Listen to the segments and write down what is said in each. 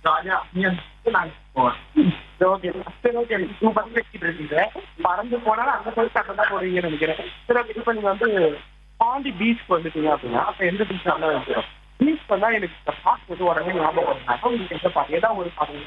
ஜாலியா நீ நாங்க போவேன் ஓகே சரி ஓகே டூ பர்சன்ட் வச்சுட்டு இருக்கீங்க பறந்து போனாலும் அந்த பர்சன்ட் சட்டம் தான் போடுவீங்கன்னு நினைக்கிறேன் சரி ஓகே இப்போ நீங்க வந்து பாண்டி பீச் வந்துட்டீங்க அப்படின்னா அப்ப எந்த பீச் நல்லா வைக்கிறோம் பீச் வந்தா எனக்கு இந்த பாட்டு வந்து உடனே ஞாபகம் வரும் உங்களுக்கு எந்த பாட்டு ஏதாவது ஒரு பாட்டு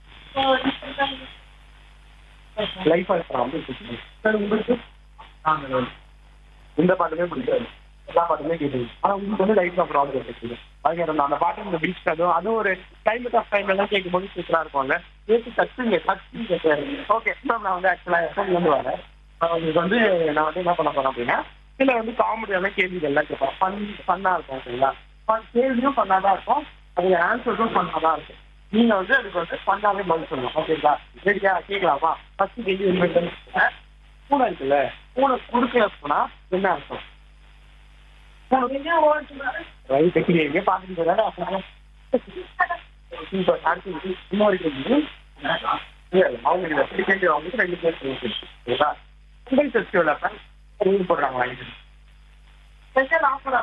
லைஃப் வந்து சரி உங்களுக்கு நாங்கள் இந்த பாட்டுமே பிடிக்காது எல்லா பாட்டுமே கேட்குது ஆனா உங்களுக்கு வந்து லைஃப்ல ப்ராப்ளம் இருக்குது அதுக்கு அந்த- அந்த பாட்டு இந்த பீச் அதுவும் அதுவும் ஒரு கிளைமேட் ஆஃப் டைம் எல்லாம் கேட்கும்போது சூப்பரா இருக்கும்ல ஏற்றி கத்துங்க கத்துங்க ஓகே மேம் நான் வந்து ஆக்சுவலா எஃப்எம் வந்து வரேன் ஆஹ் உங்களுக்கு வந்து நான் வந்து என்ன பண்ண போறேன் அப்படின்னா இதுல வந்து காமெடியான கேள்விகள் எல்லாம் கேட்பேன் ஃபன் ஃபன்னா இருக்கும் ஓகேங்களா Fun- கேள்வியும் ஃபன்னா தான் இருக்கும் அதுல ஆன்சர்ஸும் ஃபன்னா தான் இருக்கும் நீங்க வந்து அதுக்கு வந்து ஃபன்னாவே பதில் சொல்லணும் ஓகேங்களா சரியா கேட்கலாமா ஃபர்ஸ்ட் கேள்வி என்ன பூனை இருக்குல்ல பூனை குறுக்கல போனா என்ன அர்த்தம் ரைட் எங்க பாத்துட்டு இன்னொரு கேள்வி அவங்க இதை எப்படி கேள்வி அவங்களுக்கு ரெண்டு பேர் ஓகேங்களா பொங்கல் ஃபெஸ்டிவல் அப்ப ரூல் போடுறாங்களா இது ஸ்பெஷல் ஆஃபர்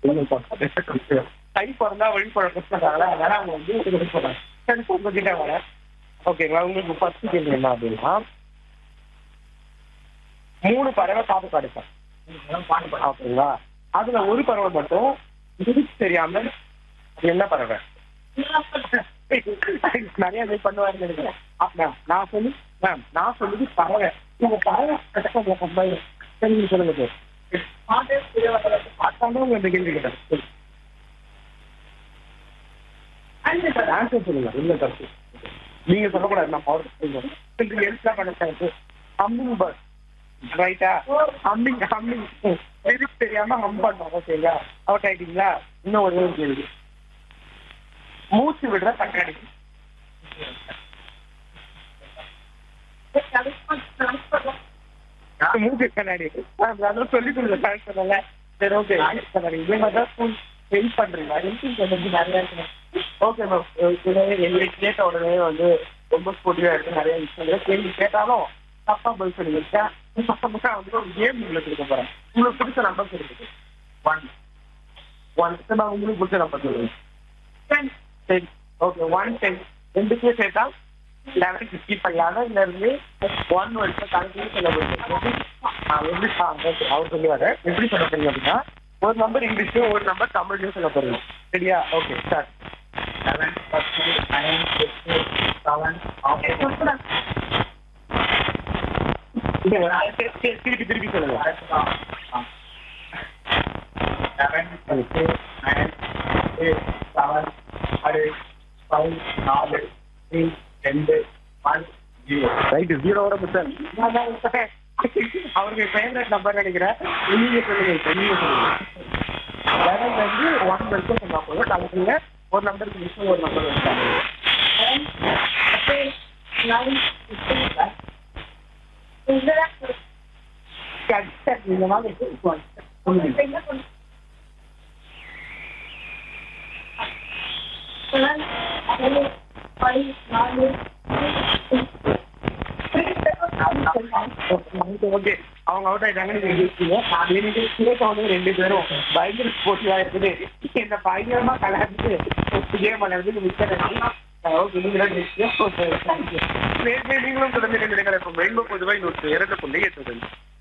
கை பிறந்தா வழிபட கொடுத்துறாங்களா அதனால அவங்க வந்து இது பண்ணி போடுறாங்க சரி உங்ககிட்ட வரேன் ஓகேங்களா உங்களுக்கு ஃபர்ஸ்ட் கேள்வி என்ன அப்படின்னா மூணு பறவை காப்பு காடுப்பேன் ஓகேங்களா அதுல ஒரு பறவை மட்டும் இதுக்கு தெரியாம அது என்ன பறவை நிறைய பேர் பண்ணுவாங்க நினைக்கிறேன் மேம் நான் சொல்லி மேம் நான் சொல்லுது பறவை உங்க பறவை கஷ்டம் சரி நீங்க சொல்லுங்க சார் பார்த்தாலும் உங்க இந்த கேள்வி கேட்டேன் ஆன்சர் சொல்லுங்க இல்ல தப்பு நீங்க சொல்லக்கூடாது நான் பவர் சொல்லுங்க எழுத்தா பண்ண அம்மிங் பஸ் ரைட்டா ஹம்மிங் ஹம்மிங் லிரிக்ஸ் தெரியாம ஹம் பண்ணோம் ஓகேங்களா அவுட் ஆயிட்டீங்களா இன்னும் ஒரே ஒரு கேள்வி மூச்சு விடுற கண்ணாடி மூச்சு கண்ணாடி அதான் சொல்லி கொடுங்க சொல்லல சரி ஓகே கண்ணாடி இதே மாதிரி தான் ஸ்கூல் ஹெல்ப் பண்றீங்க ஹெல்ப்பிங் கொஞ்சம் நிறைய இருக்கு ஓகே மேம் எங்களுக்கு கேட்ட உடனே வந்து ரொம்ப ஸ்போர்ட்டிவா இருக்கு நிறைய விஷயங்கள் கேள்வி கேட்டாலும் தப்பா பதில் சொல்லுங்க பசங்க வந்து ஒரு கேம் உங்களுக்கு கொடுக்க போறேன் உங்களுக்கு பிடிச்ச நம்பர் சொல்லுங்க ஒன் ஒன் நான் உங்களுக்கு பிடிச்ச நம்பர் சொல்லுங்க சரி ஓகே ஒன் டென் ரெண்டுக்கே சேர்த்தா லெவன் ஃபிஃப்டி ஃபைவ் லெவன்ல இருந்து ஒன் வரைக்கும் கணக்கு சொல்ல முடியும் எப்படி ஓகே அவர் சொல்லுவாரு எப்படி சொல்ல போறீங்க அப்படின்னா ஒரு நம்பர் இங்கிலீஷ்லயும் ஒரு நம்பர் தமிழ்லயும் சொல்ல போறீங்க சரியா ஓகே ஸ்டார்ட் செவன் பத்து நைன் சிக்ஸ் செவன் திருப்பி திருப்பி சொல்லுங்க செவன் பத்து நைன் சிக்ஸ் செவன் ஆறு ஃபைவ் நாலு த்ரீ ரெண்டு ஒன் ஜீரோ ரைட்டு ஜீரோவோட புத்தன் அவருக்கு ஃபேவரட் நம்பர் நினைக்கிறேன் நீங்க சொல்லுங்க இப்ப நீங்க சொல்லுங்க லெவன்ல இருந்து ஒன் வரைக்கும் சொன்னா போதும் கலக்குங்க ஒரு நம்பருக்கு மிஷம் ஒரு நம்பர் வச்சாங்க நீங்க வாங்க சொல்லுங்க ஓகே அவங்க அவுட் ஆயிட்டாங்க நீங்க ஜெயிச்சீங்க நீங்க கேட்டவங்க ரெண்டு பேரும் பயங்கர ஸ்போர்ட்டிவா இருக்குது என்ன பயங்கரமா கலாச்சிட்டு கேம் விளையாடுறது மிஸ்டர் ஓகே நீங்களும் ஜெயிச்சீங்க நீங்களும் தொடர்ந்து ரெண்டு ரெண்டு ரெயின்போ பொதுவாக இன்னொரு இரண்டு புள்ளி எட்டு